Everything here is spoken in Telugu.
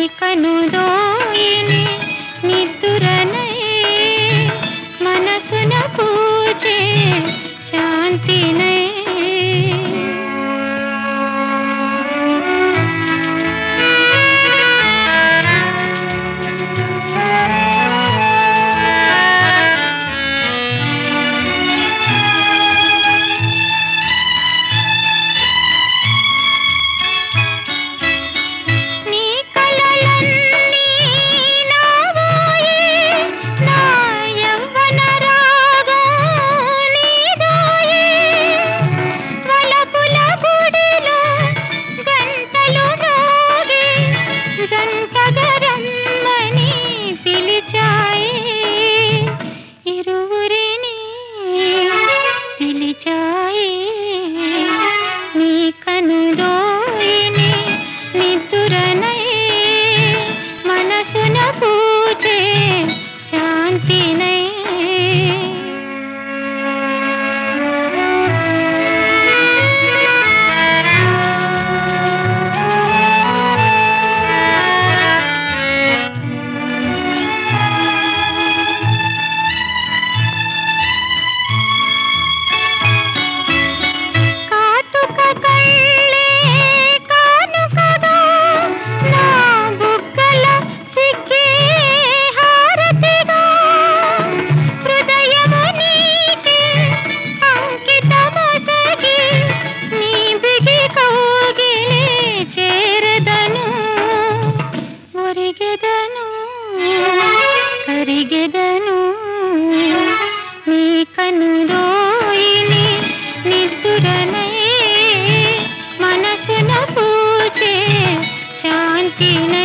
కనుదోయిని నిద్దురనై మనసున పూజే శాంతినై నీ కలలన్నీ నావోయే నా యవ్వన రాగం నీదోయే వలపుల గుడిలో గంటలు మోగే జంటగా రమ్మని పిలిచాయి ఇరువురిని పిలిచాయి నీ కనుదోయిని నిద్దురనై మనసున పూజే శాంతినై కాటుక కళ్ళే కానుకగా నా బుగ్గల సిగ్గే హారతిగా హృదయము నీకే అంకితమొసగి నీ బిగి కౌగిలే చేరదను ఒరిగెదను కరిగెదను నీ కనురోయిని నిద్దురనై మనసున పూజే శాంతినై